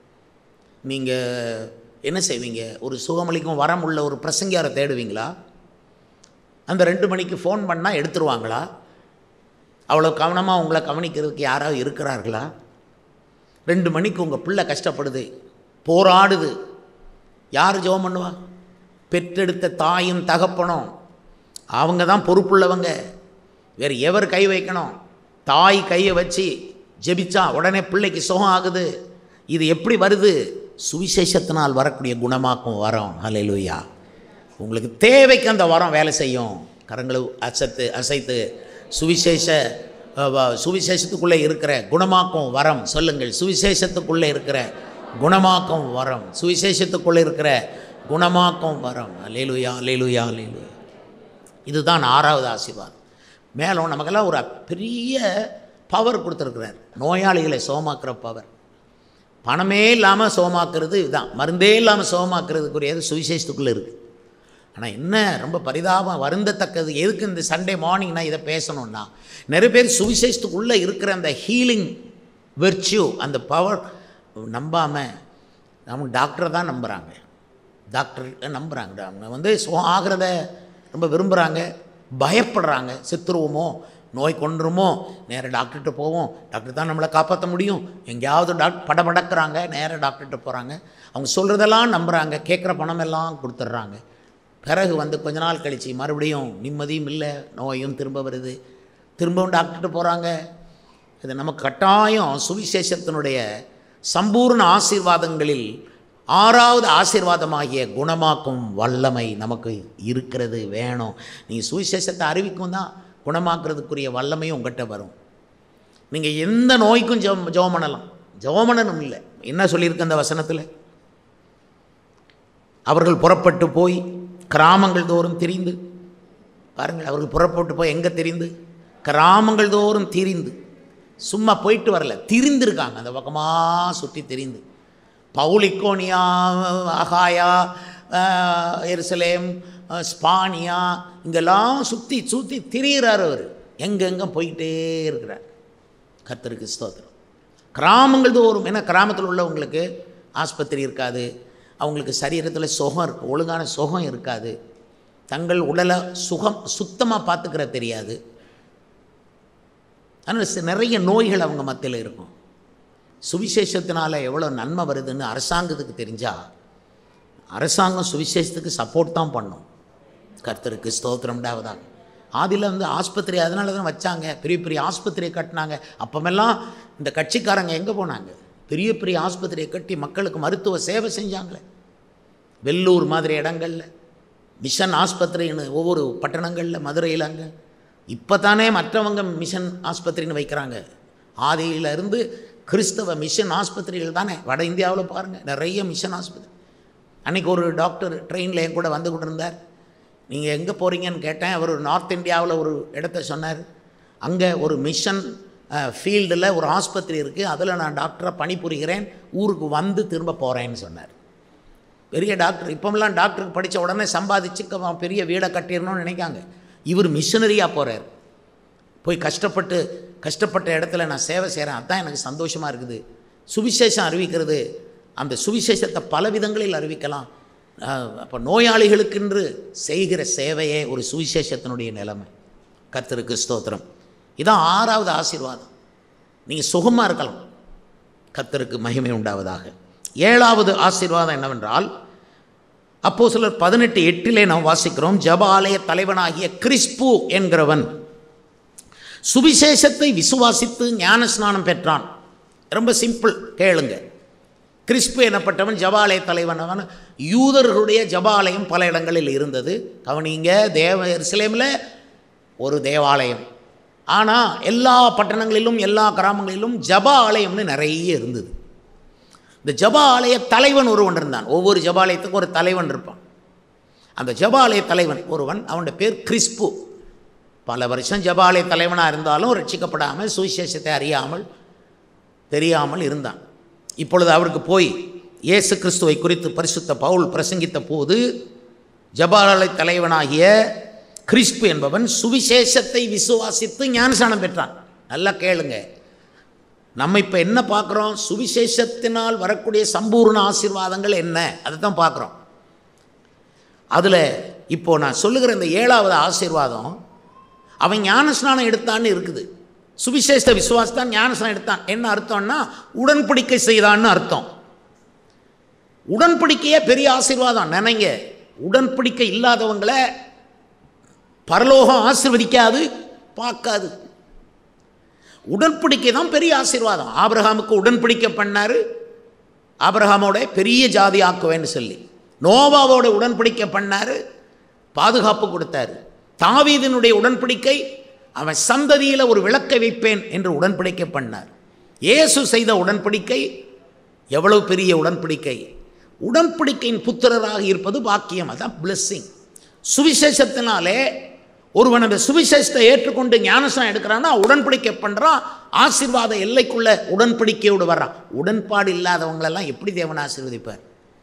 நீங்கள் என்ன செய்வீங்க ஒரு சுகமளிக்கும் வரம் உள்ள ஒரு பிரசங்கியாரை தேடுவீங்களா அந்த ரெண்டு மணிக்கு ஃபோன் பண்ணால் எடுத்துருவாங்களா அவ்வளோ கவனமாக உங்களை கவனிக்கிறதுக்கு யாராவது இருக்கிறார்களா ரெண்டு மணிக்கு உங்கள் பிள்ளை கஷ்டப்படுது போராடுது யார் ஜெபம் பண்ணுவா பெற்றெடுத்த தாயும் தகப்பனும் அவங்க தான் பொறுப்புள்ளவங்க வேறு எவர் கை வைக்கணும் தாய் கையை வச்சு ஜெபிச்சா உடனே பிள்ளைக்கு சுகம் ஆகுது இது எப்படி வருது சுவிசேஷத்தினால் வரக்கூடிய குணமாக்கும் வரம் ஹalleluya உங்களுக்கு தேவைக்கு அந்த வரம் வேலை செய்யும் கரங்களை அசத்து அசைத்து சுவிசேஷ அஹ், வ- சுவிசேஷத்துக்குள்ளே இருக்கிற குணமாக்கும் வரம் சொல்லுங்கள் சுவிசேஷத்துக்குள்ளே இருக்கிற குணமாக்கும் வரம் சுவிசேஷத்துக்குள்ளே இருக்கிற குணமாக்கும் வரம் லேலுயா லேலுயா லேலுயா இதுதான் ஆறாவது ஆசீர்வாதம் மேலும் நமக்கெல்லாம் ஒரு பெரிய பவர் கொடுத்துருக்குறார் நோயாளிகளை சோமாக்குற பவர் பணமே இல்லாமல் சோமாக்குறது இதுதான் மருந்தே இல்லாமல் சோமாக்குறதுக்குரியது சுவிசேஷத்துக்குள்ளே இருக்குது ஆனால் என்ன ரொம்ப பரிதாபம் வருந்தத்தக்கது எதுக்கு இந்த சண்டே மார்னிங் நான் இதை பேசணும்னா நிறைய பேர் சுவிசேஷத்துக்குள்ளே இருக்கிற அந்த ஹீலிங் வெர்ச்சியூ அந்த பவர் நம்பாமல் நம்ம டாக்டரை தான் நம்புகிறாங்க டாக்டர் நம்புகிறாங்க அவங்க வந்து சுகம் ஆகிறத ரொம்ப விரும்புகிறாங்க பயப்படுறாங்க செத்துருவோமோ நோய் கொண்டுருமோ நேராக டாக்டர்கிட்ட போவோம் டாக்டர் தான் நம்மளை காப்பாற்ற முடியும் எங்கேயாவது டாக் படபடக்கிறாங்க நேராக டாக்டர்கிட்ட போகிறாங்க அவங்க சொல்கிறதெல்லாம் நம்புகிறாங்க கேட்குற பணமெல்லாம் கொடுத்துட்றாங்க பிறகு வந்து கொஞ்ச நாள் கழித்து மறுபடியும் நிம்மதியும் இல்லை நோயும் திரும்ப வருது திரும்பவும் டாக்டர்கிட்ட போகிறாங்க இது நமக்கு கட்டாயம் சுவிசேஷத்தினுடைய சம்பூர்ண ஆசீர்வாதங்களில் ஆறாவது ஆசீர்வாதமாகிய குணமாக்கும் வல்லமை நமக்கு இருக்கிறது வேணும் நீங்கள் சுவிசேஷத்தை அறிவிக்கும் தான் குணமாக்குறதுக்குரிய வல்லமையும் உங்கள்கிட்ட வரும் நீங்கள் எந்த நோய்க்கும் ஜெபம் ஜெபம் பண்ணலாம் ஜெபம் பண்ணணும் இல்லை என்ன சொல்லியிருக்கு அந்த வசனத்தில் அவர்கள் புறப்பட்டு போய் கிராமங்கள் தோறும் திரிந்து பாருங்கள் அவர்கள் புறப்பட்டு போய் எங்கே திரிந்து கிராமங்கள் தோறும் திரிந்து சும்மா போயிட்டு வரல திரிந்திருக்காங்க அந்த பக்கமாக சுற்றி திரிந்து பவுலிக்கோனியா அகாயா ஆஹ், எருசலேம் ஆஹ், ஸ்பானியா இங்கெல்லாம் சுற்றி சுற்றி திரியிறார் அவர் எங்கெங்கே போயிட்டே இருக்கிறார் கர்த்தருக்கு ஸ்தோத்திரம் கிராமங்கள் தோறும் ஏன்னா கிராமத்தில் உள்ளவங்களுக்கு ஆஸ்பத்திரி இருக்காது அவங்களுக்கு சரீரத்தில் சுகம் இருக்கு ஒழுங்கான சுகம் இருக்காது தங்கள் உடலை சுகம் சுத்தமாக பார்த்துக்கிற தெரியாது ஆனால் சி- நிறைய நோய்கள் அவங்க மத்தியில் இருக்கும் சுவிசேஷத்தினால எவ்வளோ நன்மை வருதுன்னு அரசாங்கத்துக்கு தெரிஞ்சால் அரசாங்கம் சுவிசேஷத்துக்கு சப்போர்ட் தான் பண்ணும் கர்த்தருக்கு ஸ்தோத்திரம்டாவதாக ஆதியில் வந்து ஆஸ்பத்திரி அதனால தான் வச்சாங்க பெரிய பெரிய ஆஸ்பத்திரியை கட்டினாங்க அப்பமெல்லாம் இந்த கட்சிக்காரங்க எங்கே போனாங்க பெரிய பெரிய ஆஸ்பத்திரியை கட்டி மக்களுக்கு மருத்துவ சேவை செஞ்சாங்களே வெள்ளூர் மாதிரி இடங்கள்ல மிஷன் ஆஸ்பத்திரின்னு ஒவ்வொரு பட்டணங்களில் மதுரையில் அங்கே இப்போ தானே மற்றவங்க மிஷன் ஆஸ்பத்திரின்னு வைக்கிறாங்க ஆதியில இருந்து கிறிஸ்தவ மிஷன் ஆஸ்பத்திரிகள் தானே வட இந்தியாவில் பாருங்கள் நிறைய மிஷன் ஆஸ்பத்திரி அன்றைக்கி ஒரு டாக்டர் ட்ரெயினில் என் கூட வந்து கொண்டு இருந்தார் நீங்கள் எங்கே போகிறீங்கன்னு கேட்டேன் அவர் நார்த் இந்தியாவில் ஒரு இடத்த சொன்னார் அங்கே ஒரு மிஷன் ஃபீல்டில் ஒரு ஆஸ்பத்திரி இருக்குது அதில் நான் டாக்டராக பணிபுரிகிறேன் ஊருக்கு வந்து திரும்ப போகிறேன்னு சொன்னார் பெரிய டாக்டர் இப்போமெல்லாம் டாக்டருக்கு படித்த உடனே சம்பாதிச்சு க- பெரிய வீடை கட்டிடணும்னு நினைக்காங்க இவர் மிஷனரியாக போகிறார் போய் கஷ்டப்பட்டு கஷ்டப்பட்ட இடத்துல நான் சேவை செய்கிறேன் அதான் எனக்கு சந்தோஷமாக இருக்குது சுவிசேஷம் அறிவிக்கிறது அந்த சுவிசேஷத்தை பல விதங்களில் அறிவிக்கலாம் அப்போ நோயாளிகளுக்கென்று செய்கிற சேவையே ஒரு சுவிசேஷத்தினுடைய நிலைமை கர்த்தருக்கு ஸ்தோத்திரம் இதான் ஆறாவது ஆசீர்வாதம் நீங்கள் சுகமாக இருக்கலாம் கர்த்தருக்கு மகிமை உண்டாவதாக ஏழாவது ஆசீர்வாதம் என்னவென்றால் அப்போ சிலர் பதினெட்டு எட்டிலே நாம் வாசிக்கிறோம் ஜப ஆலய தலைவனாகிய கிறிஸ்பு என்கிறவன் சுவிசேஷத்தை விசுவாசித்து ஞான ஸ்நானம் பெற்றான் ரொம்ப சிம்பிள் கேளுங்க கிறிஸ்பு எனப்பட்டவன் ஜபாலய தலைவன் அவன் யூதர்களுடைய ஜபாலயம் பல இடங்களில் இருந்தது கவனிங்க தேவ எருசலேமில் ஒரு தேவாலயம் ஆனால் எல்லா பட்டணங்களிலும் எல்லா கிராமங்களிலும் ஜப ஆலயம்னு நிறைய இருந்தது இந்த ஜப ஆலய தலைவன் ஒருவன் இருந்தான் ஒவ்வொரு ஜபாலயத்துக்கும் ஒரு தலைவன் இருப்பான் அந்த ஜபாலய தலைவன் ஒருவன் அவனுடைய பேர் கிறிஸ்பு பல வருஷம் ஜபாலய தலைவனாக இருந்தாலும் ரட்சிக்கப்படாமல் சுவிசேஷத்தை அறியாமல் தெரியாமல் இருந்தான் இப்பொழுது அவருக்கு போய் இயேசு கிறிஸ்துவை குறித்து பரிசுத்த பவுல் பிரசங்கித்த போது ஜபாலய தலைவனாகிய கிறிஸ்பு என்பவன் சுவிசேஷத்தை விசுவாசித்து ஞானசானம் பெற்றான் நல்லா கேளுங்க நம்ம இப்போ என்ன பார்க்குறோம் சுவிசேஷத்தினால் வரக்கூடிய சம்பூர்ண ஆசீர்வாதங்கள் என்ன அதை தான் பார்க்குறோம் அதில் இப்போது நான் சொல்லுகிற இந்த ஏழாவது ஆசீர்வாதம் அவன் ஞானஸ்நானம் எடுத்தான்னு இருக்குது சுவிசேஷ விசுவாசத்தான் ஞானஸ்நானம் எடுத்தான் என்ன அர்த்தம்னா உடன்படிக்கை செய்தான்னு அர்த்தம் உடன்படிக்கையே பெரிய ஆசீர்வாதம் நினைங்க உடன்படிக்கை இல்லாதவங்களை பரலோகம் ஆசீர்வதிக்காது பார்க்காது உடன்படிக்கை தான் பெரிய ஆசீர்வாதம் ஆபிரகாமுக்கு உடன்படிக்கை பண்ணார் ஆபிரகாமோட பெரிய ஜாதி ஆக்குவேன்னு சொல்லி நோவாவோட உடன்படிக்கை பண்ணார் பாதுகாப்பு கொடுத்தாரு தாவீதினுடைய உடன்படிக்கை அவன் சந்ததியில் ஒரு விளக்கை வைப்பேன் என்று உடன்படிக்கை பண்ணார் இயேசு செய்த உடன்படிக்கை எவ்வளவு பெரிய உடன்படிக்கை உடன்படிக்கையின் புத்திரராக இருப்பது பாக்கியம் அதான் பிளெஸ்ஸிங் சுவிசேஷத்தினாலே ஒருவன் அந்த சுவிசேஷத்தை ஏற்றுக்கொண்டு ஞானசனம் எடுக்கிறான்னா உடன்படிக்கை பண்ணுறான் ஆசீர்வாத எல்லைக்குள்ள உடன்படிக்கையோடு வர்றான் உடன்பாடு இல்லாதவங்களெல்லாம் எப்படி தேவன் ஆசீர்வதிப்பார்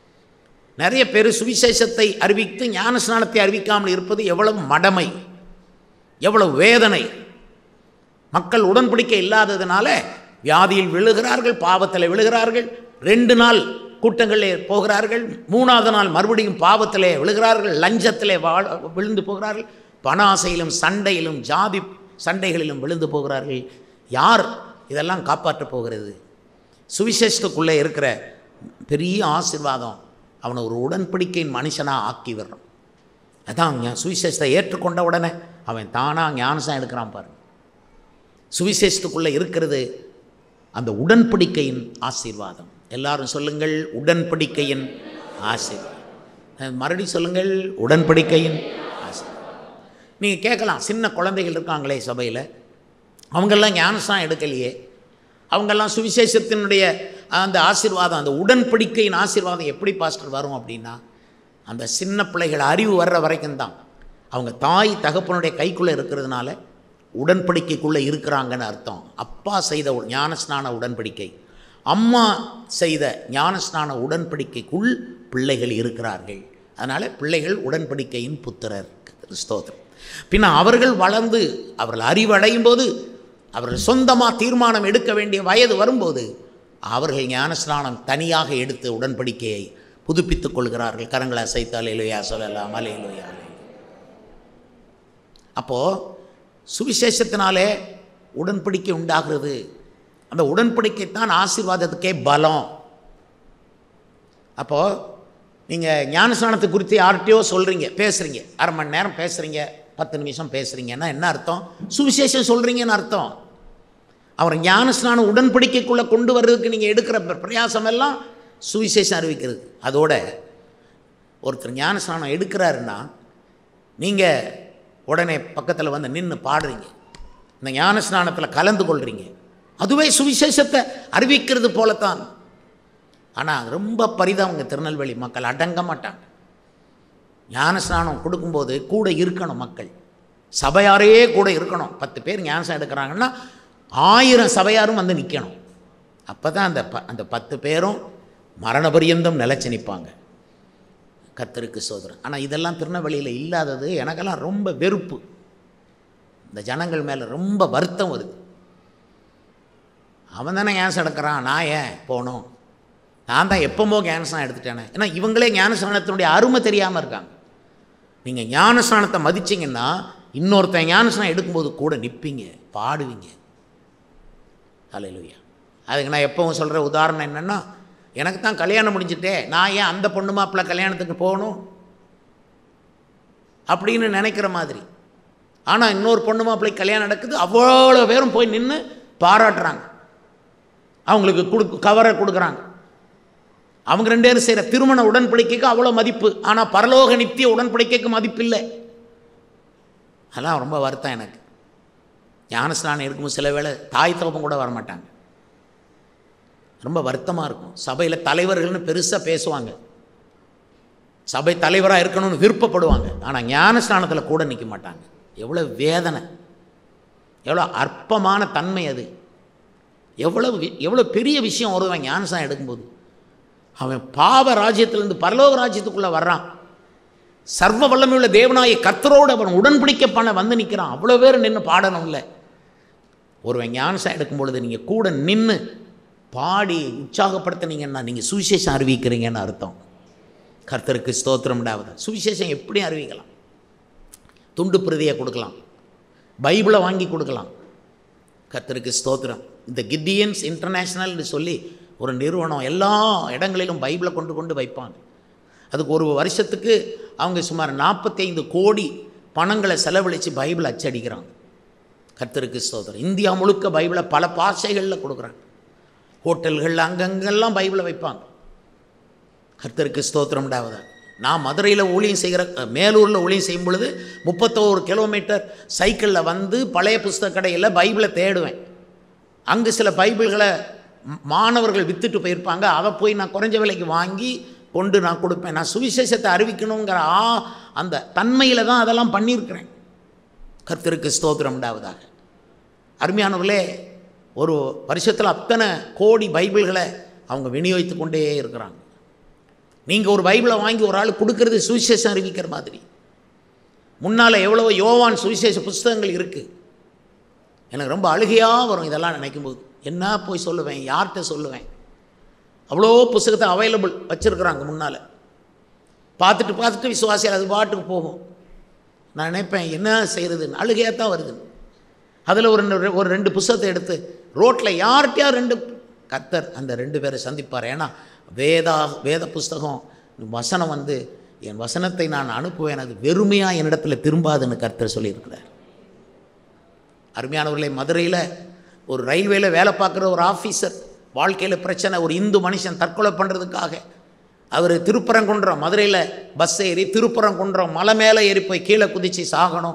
நிறைய பேர் சுவிசேஷத்தை அறிவித்து ஞானஸ்நானத்தை அறிவிக்காமல் இருப்பது எவ்வளவு மடமை எவ்வளவு வேதனை மக்கள் உடன்படிக்கை இல்லாததுனால வியாதியில் விழுகிறார்கள் பாவத்தில் விழுகிறார்கள் ரெண்டு நாள் கூட்டங்களில் போகிறார்கள் மூணாவது நாள் மறுபடியும் பாவத்திலே விழுகிறார்கள் லஞ்சத்திலே வாழ விழுந்து போகிறார்கள் பண ஆசையிலும் சண்டையிலும் ஜாதி சண்டைகளிலும் விழுந்து போகிறார்கள் யார் இதெல்லாம் காப்பாற்றப் போகிறது சுவிசேஷத்துக்குள்ளே இருக்கிற பெரிய ஆசீர்வாதம் அவனை ஒரு உடன்படிக்கையின் மனுஷனாக ஆக்கி விடுறான் அதான் ஞா- சுவிசேஷத்தை ஏற்றுக்கொண்ட உடனே அவன் தானாக ஞானசம் எடுக்கிறான் பாருங்க சுவிசேஷத்துக்குள்ளே இருக்கிறது அந்த உடன்படிக்கையின் ஆசீர்வாதம் எல்லாரும் சொல்லுங்கள் உடன்படிக்கையின் ஆசீர்வாதம் அஹ் மறுபடியும் சொல்லுங்கள் உடன்படிக்கையின் ஆசீர்வாதம் நீங்கள் கேட்கலாம் சின்ன குழந்தைகள் இருக்காங்களே சபையில் அவங்கெல்லாம் ஞானசானம் எடுக்கலையே அவங்கெல்லாம் சுவிசேஷத்தினுடைய அந்த ஆசீர்வாதம் அந்த உடன்படிக்கையின் ஆசீர்வாதம் எப்படி பாஸ்டர் வரும் அப்படின்னா அந்த சின்ன பிள்ளைகள் அறிவு வர்ற வரைக்கும் தான் அவங்க தாய் தகப்பனுடைய கைக்குள்ளே இருக்கிறதுனால உடன்படிக்கைக்குள்ளே இருக்கிறாங்கன்னு அர்த்தம் அப்பா செய்த ஒரு ஞானஸ்நான உடன்படிக்கை அம்மா செய்த ஞானஸ்நான உடன்படிக்கைக்குள் பிள்ளைகள் இருக்கிறார்கள் அதனால் பிள்ளைகள் உடன்படிக்கையின் புத்திரர் ஸ்தோத்திரம் பின்ன அவர்கள் வளர்ந்து அவர்கள் அறிவடையும் போது அவர்கள் சொந்தமாக தீர்மானம் எடுக்க வேண்டிய வயது வரும்போது அவர்கள் ஞானஸ்நானம் தனியாக எடுத்து உடன்படிக்கையை புதுப்பித்துக் கொள்கிறார்கள் கரங்களை அசைத்தால் இலுயா சொல்லலாம் அலையிலுயா அப்போது சுவிசேஷத்தினாலே உடன்படிக்கை உண்டாகிறது அந்த உடன்படிக்கை தான் ஆசீர்வாதத்துக்கே பலம் அப்போது நீங்கள் ஞானஸ்நானத்தை குறித்து யார்கிட்டயோ சொல்கிறீங்க பேசுகிறீங்க அரை மணி நேரம் பேசுகிறீங்க பத்து நிமிஷம் பேசுகிறீங்கன்னா என்ன அர்த்தம் சுவிசேஷம் சொல்கிறீங்கன்னு அர்த்தம் அவர் ஞானஸ்நானம் உடன்படிக்கைக்குள்ளே கொண்டு வர்றதுக்கு நீங்கள் எடுக்கிற பிர- பிரயாசம் எல்லாம் சுவிசேஷம் அறிவிக்கிறது அதோட ஒருத்தர் ஞானஸ்நானம் எடுக்கிறாருன்னா நீங்கள் உடனே பக்கத்தில் வந்து நின்று பாடுறீங்க இந்த ஞானஸ்நானத்தில் கலந்து கொள்கிறீங்க அதுவே சுவிசேஷத்தை அறிவிக்கிறது போலத்தான் ஆனால் ரொம்ப பரிதாபங்க திருநெல்வேலி மக்கள் அடங்க மாட்டாங்க ஞானஸ்நானம் கொடுக்கும்போது கூட இருக்கணும் மக்கள் சபையாரே கூட இருக்கணும் பத்து பேர் ஞானஸ்நானம் எடுக்கிறாங்கன்னா ஆயிரம் சபையாரும் வந்து நிற்கணும் அப்போ தான் அந்த ப அந்த பத்து பேரும் மரண பரியந்தம் நிலச்சி நிற்பாங்க கர்த்தருக்கு சோதரன் ஆனால் இதெல்லாம் திருநெல்வேலியில் இல்லாதது எனக்கெல்லாம் ரொம்ப வெறுப்பு இந்த ஜனங்கள் மேலே ரொம்ப வருத்தம் வருது அவன் தானே ஞானசம் எடுக்கிறான் நான் ஏன் போகணும் நான் தான் எப்பமோ ஞானஸ்நானம் எடுத்துட்டேனே ஏன்னா இவங்களே ஞானஸ்நானத்தினுடைய அருமை தெரியாமல் இருக்காங்க நீங்கள் ஞானஸ்நானத்தை மதிச்சிங்கன்னா இன்னொருத்தன் ஞானஸ்நானம் எடுக்கும்போது கூட நிற்பீங்க பாடுவீங்க ஹalleluya அதுக்கு நான் எப்பவும் சொல்கிற உதாரணம் என்னென்னா எனக்கு தான் கல்யாணம் முடிஞ்சிட்டே நான் ஏன் அந்த பொண்ணு மாப்பிள்ளை கல்யாணத்துக்கு போகணும் அப்படின்னு நினைக்கிற மாதிரி ஆனால் இன்னொரு பொண்ணு மாப்பிள்ளை கல்யாணம் நடக்குது அவ்வளோ பேரும் போய் நின்று பாராட்டுறாங்க அவங்களுக்கு கொடு கவரை கொடுக்குறாங்க அவங்க ரெண்டு பேரும் செய்கிற திருமண உடன்படிக்கைக்கு அவ்வளோ மதிப்பு ஆனால் பரலோக நித்திய உடன்படிக்கைக்கு மதிப்பு இல்லை அதெல்லாம் ரொம்ப வருத்தம் எனக்கு ஞானஸ்நானம் இருக்கும்போது சில வேளை தாய் தகப்பம் கூட வரமாட்டாங்க ரொம்ப வருத்தமாக இருக்கும் சபையில் தலைவர்கள்னு பெருசாக பேசுவாங்க சபை தலைவராக இருக்கணும்னு விருப்பப்படுவாங்க ஆனால் ஞானஸ்நானத்தில் கூட நிற்க மாட்டாங்க எவ்வளோ வேதனை எவ்வளோ அற்பமான தன்மை அது எவ்வளோ வி- எவ்வளோ பெரிய விஷயம் வருவான் ஞானஸ்நானம் எடுக்கும்போது அவன் பாவ ராஜ்யத்திலிருந்து பரலோக ராஜ்யத்துக்குள்ளே வர்றான் சர்வ வல்லமையுள்ள தேவனாய கர்த்தரோடு அவன் உடன்படிக்கை பண்ண வந்து நிற்கிறான் அவ்வளோ பேர் நின்று பாடணும் இல்லை ஒருவன் ஞானசம் எடுக்கும் பொழுது நீங்கள் கூட நின்று பாடி உற்சாகப்படுத்தினீங்கன்னா நீங்கள் சுவிசேஷம் அறிவிக்கிறீங்கன்னு அர்த்தம் கர்த்தருக்கு ஸ்தோத்திரம் உண்டாவதா சுவிசேஷம் எப்படி அறிவிக்கலாம் துண்டு பிரதியை கொடுக்கலாம் பைபிளை வாங்கி கொடுக்கலாம் கர்த்தருக்கு ஸ்தோத்திரம் இந்த கித்தியன்ஸ் இன்டர்நேஷ்னல்னு சொல்லி ஒரு நிறுவனம் எல்லா இடங்களிலும் பைபிளை கொண்டு கொண்டு வைப்பாங்க அதுக்கு ஒரு வருஷத்துக்கு அவங்க சுமார் நாற்பத்தைந்து கோடி பணங்களை செலவழித்து பைபிள் அச்சடிக்கிறாங்க கர்த்தருக்கு ஸ்தோத்திரம் இந்தியா முழுக்க பைபிளை பல பாஷைகளில் கொடுக்குறாங்க ஹோட்டல்கள் அங்கங்கெல்லாம் பைபிளை வைப்பாங்க கர்த்தருக்கு ஸ்தோத்திரம் உண்டாவதா நான் மதுரையில் ஊழியம் செய்கிற அஹ், மேலூரில் ஊழியம் செய்யும் பொழுது முப்பத்தோரு கிலோமீட்டர் சைக்கிளில் வந்து பழைய புஸ்தக கடையில் பைபிளை தேடுவேன் அங்கு சில பைபிள்களை ம், மாணவர்கள் வித்துட்டு போயிருப்பாங்க அதை போய் நான் குறைஞ்ச விலைக்கு வாங்கி கொண்டு நான் கொடுப்பேன் நான் சுவிசேஷத்தை அறிவிக்கணுங்கிற ஆ அந்த தன்மையில் தான் அதெல்லாம் பண்ணியிருக்கிறேன் கர்த்தருக்கு ஸ்தோத்திரம் உண்டாவதாக அருமையானவர்களே ஒரு வருஷத்தில் அத்தனை கோடி பைபிள்களை அவங்க விநியோகித்து கொண்டே இருக்கிறாங்க நீங்கள் ஒரு பைபிளை வாங்கி ஒரு ஆள் கொடுக்கறது சுவிசேஷம் அறிவிக்கிற மாதிரி முன்னால் எவ்வளவோ யோவான் சுவிசேஷ புஸ்தகங்கள் இருக்குது எனக்கு ரொம்ப அழுகையாக வரும் இதெல்லாம் நினைக்கும்போது என்ன போய் சொல்லுவேன் யார்கிட்ட சொல்லுவேன் அவ்வளோ புஸ்தகத்தை அவைலபிள் வச்சுருக்குறாங்க முன்னால் பார்த்துட்டு பார்த்துட்டு விசுவாசிகள் அது பாட்டுக்கு போகும் நான் நினைப்பேன் என்ன செய்கிறதுன்னு அழுகையாக தான் வருது அதில் ஒரு ரெண்டு- ஒரு ரெண்டு புஸ்தகத்தை எடுத்து ரோட்டில் யார்கிட்டயா ரெண்டு கத்தர் அந்த ரெண்டு பேரை சந்திப்பார் ஏன்னா வேதா வேத புஸ்தகம் வசனம் வந்து என் வசனத்தை நான் அனுப்புவேன் அது வெறுமையாக என்னிடத்தில் திரும்பாதுன்னு கர்த்தர் சொல்லியிருக்கிறார் அருமையானவர்களே மதுரையில் ஒரு ரயில்வேல வேலை பார்க்குற ஒரு ஆஃபீஸர் வாழ்க்கையில் பிரச்சனை ஒரு இந்து மனுஷன் தற்கொலை பண்ணுறதுக்காக அவர் திருப்பரங்குன்றம் மதுரையில் பஸ் ஏறி திருப்பரங்குன்றம் மலை மேலே ஏறி போய் கீழே குதித்து சாகணும்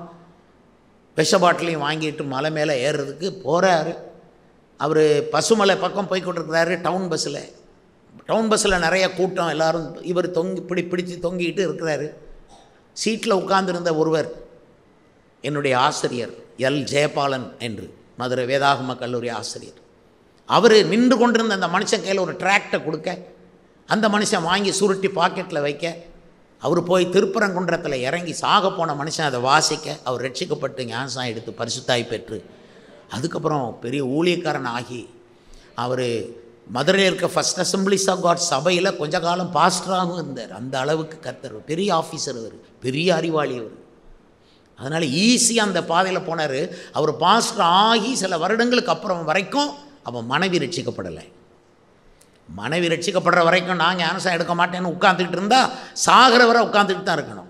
விஷ பாட்டிலையும் வாங்கிட்டு மலை மேலே ஏறுறதுக்கு போகிறாரு அவர் பசுமலை பக்கம் போய் கொண்டிருக்கிறாரு டவுன் பஸ்ஸில் டவுன் பஸ்ஸில் நிறைய கூட்டம் எல்லாரும் இவர் தொங்கி பிடி பிடிச்சு தொங்கிட்டு இருக்கிறாரு சீட்டில் உட்கார்ந்திருந்த ஒருவர் என்னுடைய ஆசிரியர் எல் ஜெயபாலன் என்று மதுரை வேதாகம கல்லூரி ஆசிரியர் அவர் நின்று கொண்டிருந்த அந்த மனுஷன் கையில் ஒரு டிராக்டை கொடுக்க அந்த மனுஷன் வாங்கி சுருட்டி பாக்கெட்டில் வைக்க அவர் போய் திருப்பரங்குன்றத்தில் இறங்கி சாக போன மனுஷன் அதை வாசிக்க அவர் ரட்சிக்கப்பட்டு ஞானசாயம் எடுத்து பரிசுத்தாய் பெற்று அதுக்கப்புறம் பெரிய ஊழியக்காரன் ஆகி அவர் மதுரையில் இருக்க ஃபஸ்ட் அசம்பிளிஸ் ஆஃப் காட் சபையில் கொஞ்ச காலம் பாஸ்டராகவும் இருந்தார் அந்த அளவுக்கு கர்த்தர் பெரிய ஆஃபீஸர் அவர் பெரிய அறிவாளி அவர் அதனால் ஈஸியாக அந்த பாதையில் போனார் அவர் பாஸ்டர் ஆகி சில வருடங்களுக்கு அப்புறம் வரைக்கும் அவன் மனைவி ரட்சிக்கப்படலை மனைவி ரட்சிக்கப்படுற வரைக்கும் நான் ஞானசம் எடுக்க மாட்டேன்னு உட்காந்துக்கிட்டு இருந்தால் சாகிற வரை உட்காந்துக்கிட்டு தான் இருக்கணும்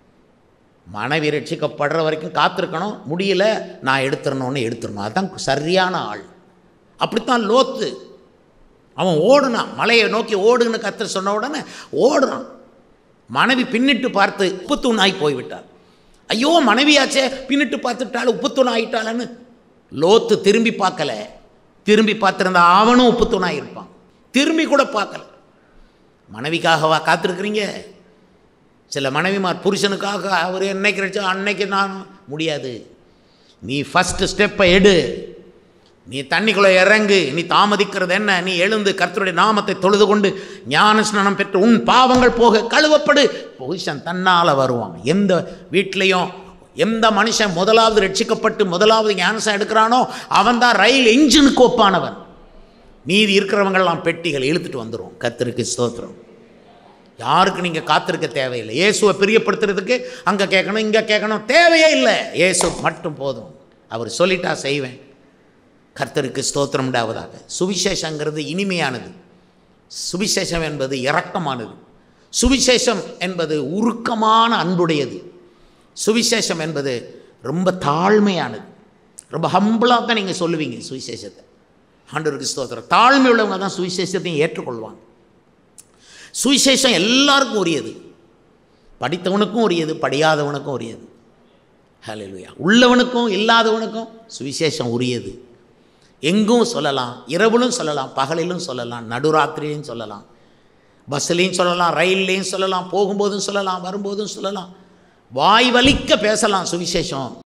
மனைவி ரட்சிக்கப்படுற வரைக்கும் காத்திருக்கணும் முடியல நான் எடுத்துடணும்னு எடுத்துடணும் அதுதான் சரியான ஆள் அப்படித்தான் லோத்து அவன் ஓடுனான் மலையை நோக்கி ஓடுன்னு கத்தர் சொன்ன உடனே ஓடுறான் மனைவி பின்னிட்டு பார்த்து உப்புத்தூணாய் போய்விட்டாள் ஐயோ மனைவியாச்சே பின்னிட்டு பார்த்துட்டாள் உப்புத்தூண் ஆயிட்டாளன்னு லோத்து திரும்பி பார்க்கல திரும்பி பார்த்துருந்தா அவனும் உப்புத்தூணாக இருப்பான் திரும்பி கூட பார்க்கல மனைவிக்காகவா காத்திருக்கிறீங்க சில மனைவிமார் புருஷனுக்காக அவர் என்னைக்கு ரட்சா அன்னைக்கு நான் முடியாது நீ ஃபஸ்ட்டு ஸ்டெப்பை எடு நீ தண்ணிக்குள்ளே இறங்கு நீ தாமதிக்கிறது என்ன நீ எழுந்து கர்த்தருடைய நாமத்தை தொழுது கொண்டு ஞான ஸ்நானம் பெற்று உன் பாவங்கள் போக கழுவப்படு புருஷன் தன்னால் வருவான் எந்த வீட்லேயும் எந்த மனுஷன் முதலாவது ரட்சிக்கப்பட்டு முதலாவது ஞானசம் எடுக்கிறானோ அவன் தான் ரயில் என்ஜினுக்கு ஒப்பானவன் மீதி இருக்கிறவங்கெல்லாம் பெட்டிகள் இழுத்துட்டு வந்துடும் கர்த்தருக்கு ஸ்தோத்திரம் யாருக்கு நீங்கள் காத்திருக்க தேவையில்லை இயேசுவை பிரியப்படுத்துறதுக்கு அங்கே கேட்கணும் இங்கே கேட்கணும் தேவையே இல்லை இயேசு மட்டும் போதும் அவர் சொல்லிட்டா செய்வேன் கர்த்தருக்கு ஸ்தோத்திரம் உண்டாவதாக சுவிசேஷங்கிறது இனிமையானது சுவிசேஷம் என்பது இரக்கமானது சுவிசேஷம் என்பது உருக்கமான அன்புடையது சுவிசேஷம் என்பது ரொம்ப தாழ்மையானது ரொம்ப ஹம்பிளாக தான் நீங்கள் சொல்லுவீங்க சுவிசேஷத்தை ஆண்டவருக்கு ஸ்தோத்திரம் தாழ்மை உள்ளவங்க தான் சுவிசேஷத்தையும் ஏற்றுக்கொள்வாங்க சுவிசேஷம் எல்லாருக்கும் உரியது படித்தவனுக்கும் உரியது படியாதவனுக்கும் உரியது ஹalleluya உள்ளவனுக்கும் இல்லாதவனுக்கும் சுவிசேஷம் உரியது எங்கும் சொல்லலாம் இரவிலும் சொல்லலாம் பகலிலும் சொல்லலாம் நடுராத்திரியிலும் சொல்லலாம் பஸ்ஸுலேயும் சொல்லலாம் ரயில்லையும் சொல்லலாம் போகும்போதும் சொல்லலாம் வரும்போதும் சொல்லலாம் வாய் வலிக்க பேசலாம் சுவிசேஷம்